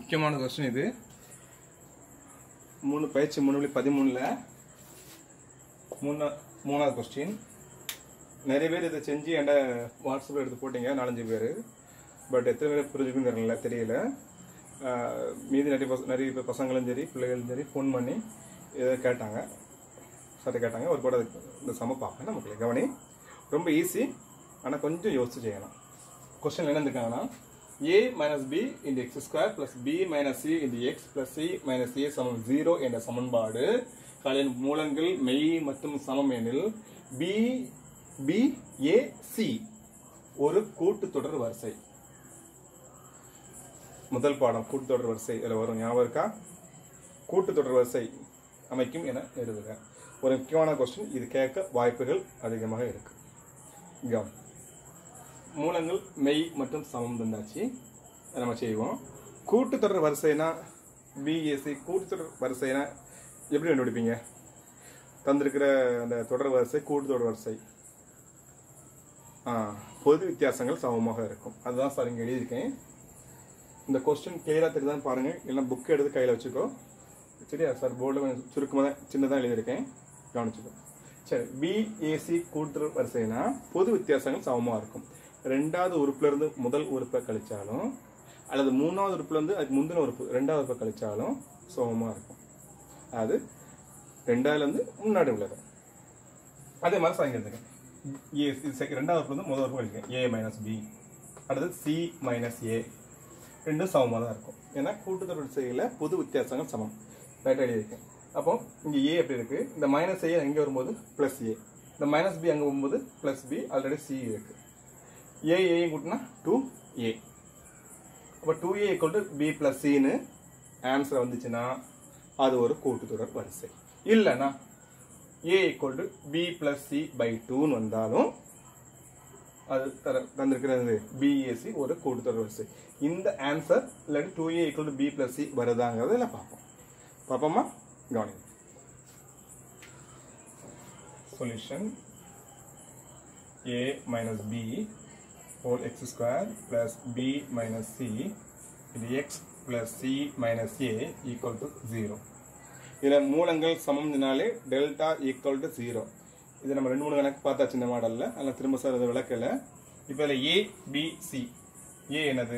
முக்கியமான கொஸ்டின் இது மூணு பயிற்சி மூணு புள்ளி பதிமூணில் மூணா மூணாவது கொஸ்டின் நிறைய பேர் இதை செஞ்சு என்கிட்ட வாட்ஸ்அப்பில் எடுத்து போட்டீங்க நாலஞ்சு பேர் பட் எத்தனை பேர் புரிஞ்சுக்குன்னு தெரியல தெரியல ஆஹ் மீதி நிறைய பச நிறைய பேர் பசங்களும் சரி பிள்ளைகளும் சரி ஃபோன் பண்ணி இதை கேட்டாங்க சரி கேட்டாங்க ஒரு கூட இந்த சம பார்ப்பேன் நமக்கு கவனி ரொம்ப ஈஸி ஆனால் கொஞ்சம் யோசிச்சு செய்யணும் கொஸ்டின் என்ன இருக்காங்கன்னா ஏ மைனஸ் பி இந்த X square plus B minus C இந்த X plus C minus A சமம் ஜீரோ என்ற சமன்பாடு களின் மூலங்கள் மெய் மற்றும் சமம் எனில் பி பி ஏ சி ஒரு கூட்டுத்தொடர் வரிசை முதல் பாடம் கூட்டுத்தொடர் வரிசை இதில் வரும் ஞாபகம் இருக்கா கூட்டுத்தொடர் வரிசை அமைக்கும் என எழுதுக ஒரு முக்கியமான கொஸ்டின் இது கேட்க வாய்ப்புகள் அதிகமாக இருக்கு கவனம் மூலங்கள் மெய் மற்றும் சமம் தந்தாச்சு அதை நம்ம செய்வோம் கூட்டுத்தொடர் வரிசைனா பிஎஸ்சி கூட்டுத்தொடர் வரிசைனா எப்படி கண்டுபிடிப்பீங்க தந்திருக்கிற அந்த தொடர் வரிசை கூட்டுத்தொடர் வரிசை ஆ, பொது வித்தியாசங்கள் சமமாக இருக்கும் அதுதான் சார் இங்கே எழுதியிருக்கேன் இந்த கொஸ்டின் கிளியராக தெரியுதான்னு பாருங்க இல்லை புக் எடுத்து கையில் வச்சுக்கோ சரியா சார் போர்டில் கொஞ்சம் சுருக்கமாக தான் சின்னதாக எழுதியிருக்கேன் கவனிச்சுக்கோ சரி பிஏசி கூட்டுறவு வரிசைனா பொது வித்தியாசங்கள் சமமாக இருக்கும் ரெண்டாவது உறுப்புல இருந்து முதல் உறுப்பை கழிச்சாலும் அல்லது மூணாவது உறுப்புல இருந்து அதுக்கு முந்தின உறுப்பு ரெண்டாவது உறுப்பை கழிச்சாலும் சமமாக இருக்கும் அது ரெண்டாவதுல இருந்து முன்னாடி உள்ளது அதே மாதிரி சாயங்கிறதுக்கு ஏ இது செக- ரெண்டாவது உறுப்புல இருந்து முதல் உறுப்பு கழிக்க ஏ மைனஸ் பி அடுத்தது சி மைனஸ் ஏ ரெண்டும் சமமாக தான் இருக்கும் ஏன்னா கூட்டுத்தொடர் வரிசையில் பொது வித்தியாசங்கள் சமம் ரைட் எழுதியிருக்கேன் அப்போ இங்கே ஏ எப்படி இருக்கு இந்த மைனஸ் ஏ அங்கே வரும்போது ப்ளஸ் ஏ இந்த மைனஸ் பி அங்கே வரும்போது ப்ளஸ் பி ஆல்ரெடி சி இருக்கு ஏ ஏயும் கூட்டினா டூ ஏ அப்போ two A equal to B plus சின்னு ஆன்சர் வந்துச்சுன்னா அது ஒரு கூட்டுத்தொடர் வரிசை இல்லைன்னா A equal to B plus C by டூன்னு வந்தாலும் அது தர தந்திருக்கிறது பிஎஸ்சி ஒரு கூட்டுத்தொடர் வரிசை இந்த ஆன்சர் இல்லாட்டி two A equal to B plus C வருதாங்கிறத எல்லாம் பார்ப்போம் பார்ப்போமா கவனிங்க solution a minus b whole x square plus b minus c இது x plus c minus a equal to 0 இதில் மூலங்கள் சமம்னாலே டெல்டா ஈக்குவல் டு ஜீரோ இது நம்ம ரெண்டு மூணு கணக்கு பார்த்தாச்சு இந்த மாடலில் அதில் திரும்ப சார் அதை விளக்கல இப்போ இதில் ஏ பி சி ஏ என்னது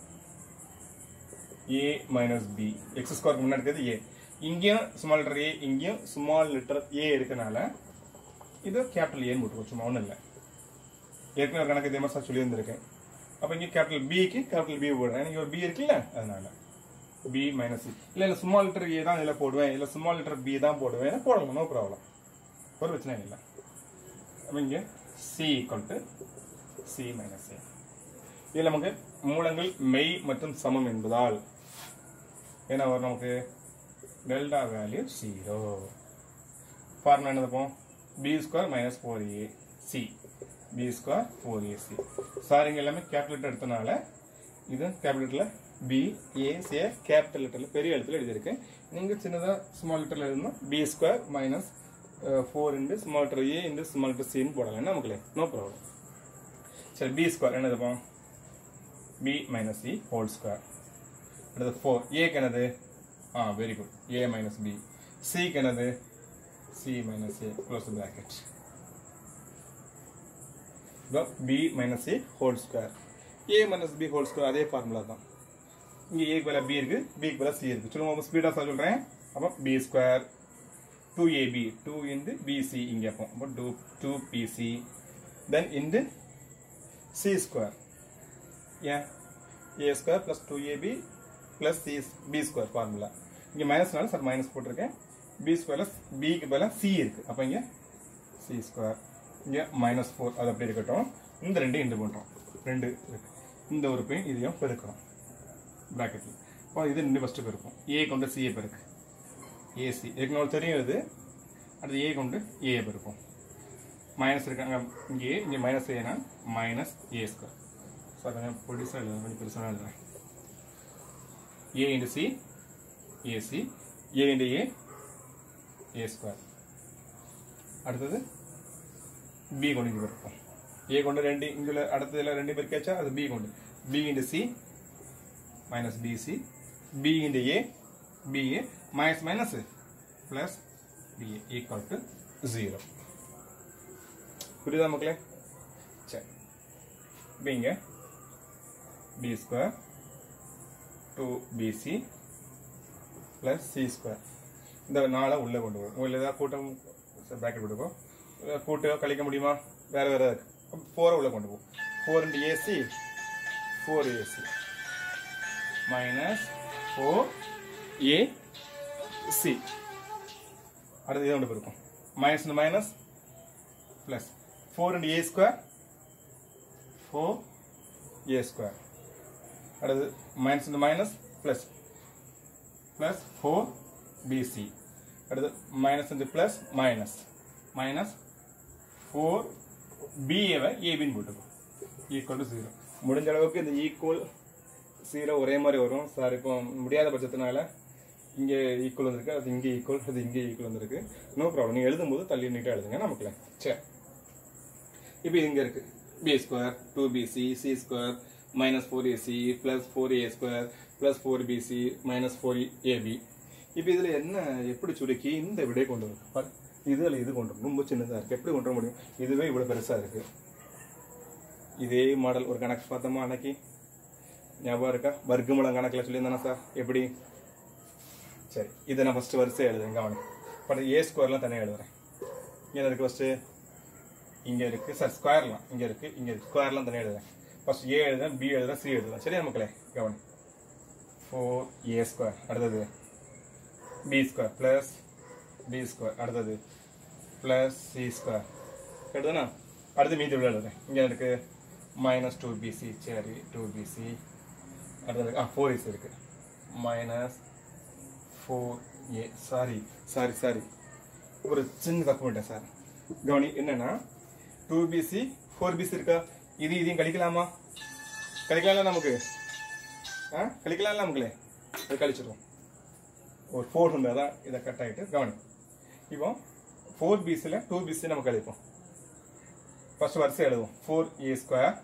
ஏ மைனஸ் பி எக்ஸ் ஸ்கொயருக்கு முன்னாடி இருக்கிறது ஏ இங்கேயும் ஸ்மால் லெட்டர் ஏ இங்கேயும் ஸ்மால் லெட்டர் ஏ இருக்கனால இது கேபிட்டல் ஏன்னு போட்டுருவோம் சும்மா ஒன்றும் இல்லை ஏற்கனவே ஒரு கணக்கு இதே மாதிரி சார் சொல்லியிருந்திருக்கேன் அப்போ இங்கே கேபிட்டல் பிக்கு கேபிட்டல் பி போடுறேன் இங்கே ஒரு பி இருக்குல்ல அதனால பி மைனஸ் இல்லை இல்லை ஸ்மால் லெட்டர் ஏ தான் இதில் போடுவேன் இல்லை ஸ்மால் லெட்டர் பி தான் போடுவேன் போடலாம் நோ ப்ராப்ளம் ஒரு பிரச்சனை இல்லை அப்போ இங்கே C equal to C minus A இதில் நமக்கு மூலங்கள் மெய் மற்றும் சமம் என்பதால் என்ன வரும் நமக்கு டெல்டா வேல்யூ ஜீரோ ஃபார்முலா என்ன இருப்போம் B square minus four A C B square four A C sir இங்கே எல்லாமே கேபிட்டல் எடுத்தனால இது கேபிட்டலில் பி ஏ சி கேபிட்டல் லெட்டரில் பெரிய எழுத்துல எழுதியிருக்கேன் நீங்கள் சின்னதாக ஸ்மால் லெட்டரில் இருந்தால் B square minus four into small letter A into small letter சின்னு போடலாம் நமக்கு நோ ப்ராப்ளம் சரி பி ஸ்கொயர் என்ன இருப்போம் B minus C whole square அடுத்து ஃபோர் ஏக்கு என்னது ஆ very good A minus B சிக்கு என்னது C minus A close bracket B minus A whole square A minus B whole square அதே ஃபார்முலா தான் இங்கே ஏக்கு பதிலாக பி இருக்கு பிக்கு பதிலாக சி இருக்கு சொல்லுங்க ஸ்பீடாக சார் சொல்கிறேன் அப்போ B square two AB two into BC இங்கே அப்போ அப்போ two two BC then into C square ஏன் A square plus two AB plus C B square formula இங்கே மைனஸ்னால சார் மைனஸ் போட்டிருக்கேன் பி ஸ்கொயரில் பிக்கு பதிலாக சி இருக்குது அப்போ இங்கே சி ஸ்கொயர் இங்கே மைனஸ் ஃபோர் அது அப்படி இருக்கட்டும் இந்த ரெண்டு இண்டு பண்ணுறோம் ரெண்டு இருக்கு இந்த உறுப்பையும் இதையும் பெருக்கிறோம் ப்ராக்கெட்டில் இப்போ இது ரெண்டு ஃபஸ்ட்டு பெருக்கும் ஏ கொண்டு சிஏ பெருக்கு ஏசி ஏற்கனவே தெரியும் இது அடுத்து ஏ கொண்டு ஏ பெருக்கும் மைனஸ் இருக்காங்க இங்கே இங்கே மைனஸ் ஏனா மைனஸ் ஏ ஸ்கொயர் சார் கொஞ்சம் பொடிசாக எழுதுறேன் கொஞ்சம் பெருசாக எழுதுறேன் A into C AC A into A A square அடுத்தது பி கொண்டு இங்கே பெருக்கும் ஏ கொண்டு ரெண்டு இங்கே அடுத்ததில் ரெண்டு பெருக்காச்சா அது பி கொண்டு B into C minus BC B into A BA minus minus plus BA equal to zero புரியுதா மக்களே சரி இப்போ இங்கே B square two BC plus C square இந்த நாளை உள்ளே கொண்டு போகும் உள்ள ஏதாவது கூட்டம் ப்ராக்கெட் போட்டுக்கோ கூட்ட கழிக்க முடியுமா வேறு வேறு இருக்கு ஃபோரை உள்ளே கொண்டு போகும் four into AC four AC minus four A C அடுத்து இது ஒன்று இருக்கும் minus minus plus four into A square four A square அடுத்து minus into minus plus plus four BC அடுத்து minus into plus minus minus four பிஏவை ஏபின்னு போட்டுக்கும் equal to zero முடிஞ்ச அளவுக்கு இந்த ஈக்குவல் ஜீரோ ஒரே மாதிரி வரும் சார் இப்போ முடியாத பட்சத்தினால இங்கே ஈக்குவல் வந்திருக்கு அது இங்கே ஈக்குவல் அது இங்கே ஈக்குவல் வந்திருக்கு நோ ப்ராப்ளம் நீங்கள் எழுதும்போது தள்ளி நீட்டாக எழுதுங்க நமக்குல சரி இப்போ இங்கே இருக்கு B square two BC C square minus four AC plus four A square plus four BC minus four AB இப்போ இதில் என்ன எப்படி சுருக்கி இந்த விடையை கொண்டு வரும் பாரு இதில் இது கொண்டு வரும் ரொம்ப சின்னதாக இருக்குது எப்படி கொண்டு வர முடியும் இதுவே இவ்வளோ பெருசாக இருக்குது இதே மாடல் ஒரு கணக்கு பார்த்தோமா அன்னைக்கு ஞாபகம் இருக்கா வர்க்கமூலம் கணக்கில் சொல்லியிருந்தானே சார் எப்படி சரி இதை நான் ஃபஸ்ட்டு வரிசை எழுதுறேன் கவனி பட் ஏ ஸ்கொயர்லாம் தனியாக எழுதுறேன் இங்கே இருக்கு ஃபஸ்ட்டு இங்கே இருக்குது சார் ஸ்கொயர்லாம் இங்கே இருக்குது இங்கே இருக்கு ஸ்கொயர்லாம் தனியாக எழுதுறேன் ஃபர்ஸ்ட் ஏ எழுதுறேன் பி எழுதுறேன் சி எழுதுறேன் சரியா மக்களே கவனி ஃபோர் ஏ ஸ்கொயர் அடுத்தது B square plus B square அடுத்தது ப்ளஸ் சி ஸ்கொயர் எழுதுனா அடுத்து மீதி உள்ள எழுதுறேன் இங்கே இருக்கு மைனஸ் டூ பிசி சரி டூ பிசி அடுத்தது ஆ ஃபோர் இஸ் இருக்கு minus four A sorry sorry sorry ஒரு சின்ன தப்பு பண்ணிட்டேன் சார் கவனி என்னன்னா டூ பிசி ஃபோர் பிசி இருக்கா இது இதையும் கழிக்கலாமா கழிக்கலாம்ல நமக்கு ஆ கழிக்கலாம்ல நமக்குலே அது கழிச்சிடுவோம் ஒரு ஃபோர் இருந்தால் தான் இதை கட் ஆகிட்டு கவனி இப்போ ஃபோர் பிசியில் டூ பிசி நம்ம கழிப்போம் ஃபர்ஸ்ட் வரிசை எழுதுவோம் four A square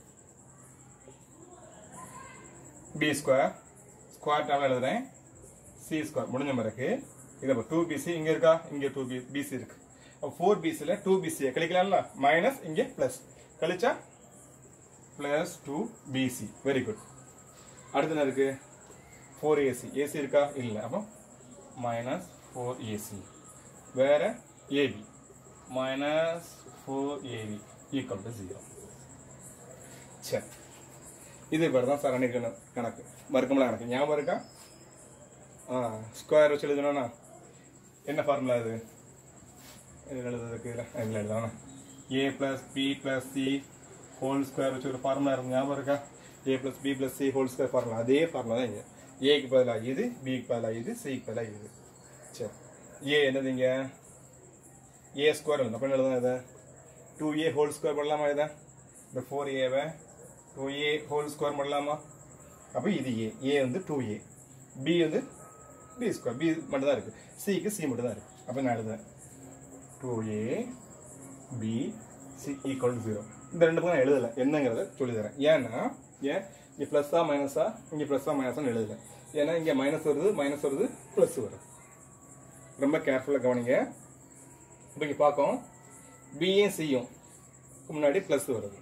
B square square table எழுதுறேன் சி ஸ்கொயர் முடிஞ்ச பிறகு இது அப்போ டூ பிசி இங்கே இருக்கா இங்கே டூ பி பிசி இருக்கு அப்போ ஃபோர் பிசியில் டூ பிசியை கழிக்கலாம்ல மைனஸ் இங்கே ப்ளஸ் கழிச்சா plus two BC very good அடுத்து என்ன இருக்கு ஃபோர் ஏசி ஏசி இருக்கா இல்லை அப்போ மைனஸ் ஃபோர் ஏசி வேற AB minus four AB equal to zero சரி இது இப்படி தான் சார் அன்னைக்கு கணக்கு வர்க்கம்லாம் கணக்கு ஞாபகம் இருக்கா ஆ ஸ்கொயர் வச்சு எழுதணும்னா என்ன ஃபார்முலா இது இதில் எழுதுறதுக்கு இதில் எழுதணும் A plus B plus C whole square வச்சு ஒரு ஃபார்முலா இருக்கும் ஞாபகம் இருக்கா A plus B plus C whole square formula அதே ஃபார்முலா தான் இங்கே ஏக்கு பதிலாக இது பிக்கு பதிலாக இது சிக்கு பதிலாக இது சரி ஏ என்னது இங்கே ஏ ஸ்கொயர் எழுதணும் அப்போ எழுதணும் இதை டூ ஏ ஹோல் ஸ்கொயர் பண்ணலாமா இதை இந்த ஃபோர் ஏவை டூ ஏ ஹோல் ஸ்கொயர் பண்ணலாமா அப்போ இது ஏ ஏ வந்து டூ ஏ பி வந்து பி ஸ்கொயர் பி மட்டும் தான் இருக்குது சிக்கு சி மட்டும் தான் இருக்குது அப்போ நான் எழுதுறேன் two A B C equal to zero இந்த ரெண்டு பக்கம் நான் எழுதலை என்னங்கிறத சொல்லி தரேன் ஏன்னா ஏன் இங்கே ப்ளஸ்ஸா மைனஸா இங்கே ப்ளஸ்ஸா மைனஸான்னு எழுதலை ஏன்னா இங்கே மைனஸ் வருது மைனஸ் வருது ப்ளஸ் வருது ரொம்ப கேர்ஃபுல்லாக கவனிங்க இப்போ இங்கே பார்க்கும் பியும் சியும் முன்னாடி ப்ளஸ் வருது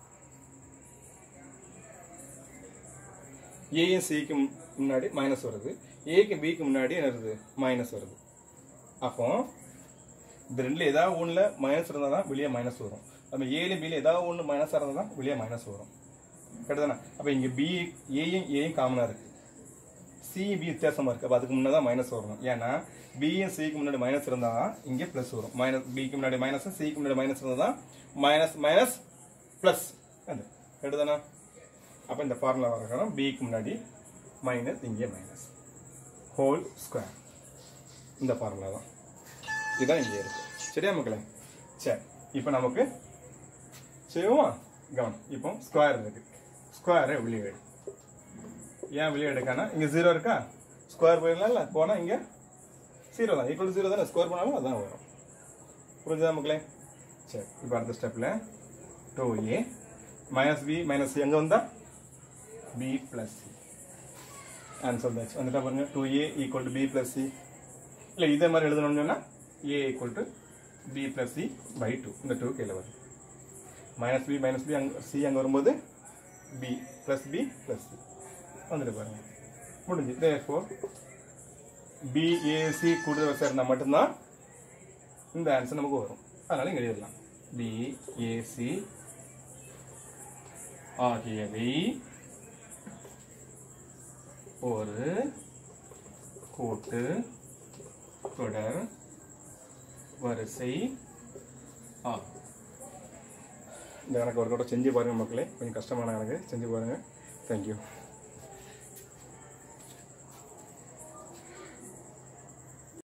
ஏயும் சிக்கு முன்னாடி மைனஸ் வருது ஏக்கு பிக்கு முன்னாடி என்ன வருது மைனஸ் வருது அப்போ இந்த ரெண்டுல ஏதாவது ஒண்ணுல மைனஸ் இருந்தால் தான் வெளியே மைனஸ் வரும் நம்ம ஏலையும் பிலையும் ஏதாவது ஒன்று மைனஸாக இருந்தால் தான் வெளியே மைனஸ் வரும் கரெக்டாதானே அப்போ இங்கே பி ஏயும் ஏயும் காமனாக இருக்கு சியும் பி வித்தியாசமாக இருக்குது அப்போ அதுக்கு முன்னே தான் மைனஸ் வரணும் ஏன்னா பியும் சிக்கு முன்னாடி மைனஸ் இருந்தால் தான் இங்கே ப்ளஸ் வரும் மைனஸ் பிக்கு முன்னாடி மைனஸ் சிக்கு முன்னாடி மைனஸ் இருந்தால் தான் மைனஸ் மைனஸ் ப்ளஸ் அது கரெக்டாதானே அப்போ இந்த ஃபார்முலா வரணும் பிக்கு முன்னாடி மைனஸ் இங்கே மைனஸ் ஹோல் ஸ்கொயர் இந்த ஃபார்முலா தான் இதுதான் இங்கே இருக்கு சரியா மக்களே சரி இப்போ நமக்கு செய்வோமா கவனம் இப்போ ஸ்கொயர் இருக்கு ஸ்கொயரை வெளியே எடு ஏன் வெளியே எடுக்கானா இங்கே ஜீரோ இருக்கா ஸ்கொயர் போயிடலாம்ல போனால் இங்கே ஜீரோ தான் ஈக்குவல் ஜீரோ தானே ஸ்கொயர் பண்ணாலும் அதான் வரும் புரிஞ்சுதா மக்களே சரி இப்போ அடுத்த ஸ்டெப்பில் two A minus B minus எங்கே வந்தா பி ப்ளஸ் சி ஆன்சர் தாச்சு வந்துட்டா பாருங்க two A equal to B plus C இல்லை இதே மாதிரி எழுதணும்னு சொன்னால் A equal to B plus C by two இந்த டூ கீழே வரும் மைனஸ் பி மைனஸ் பி அங்கே சி அங்கே வரும்போது B plus B plus C வந்துட்டு பாருங்க முடிஞ்சு தேர்ஃபோர் பிஏசி கூடுதல் வரிசை இருந்தால் மட்டும்தான் இந்த ஆன்சர் நமக்கு வரும் அதனால இங்கே எழுதலாம் பிஏசி ஆகியவை ஒரு கூட்டு தொடர் வரிசை ஆகும் இந்த கணக்கு ஒரு கூட செஞ்சு பாருங்கள் மக்களே கொஞ்சம் கஷ்டமான கணக்கு செஞ்சு பாருங்கள் தேங்க்யூ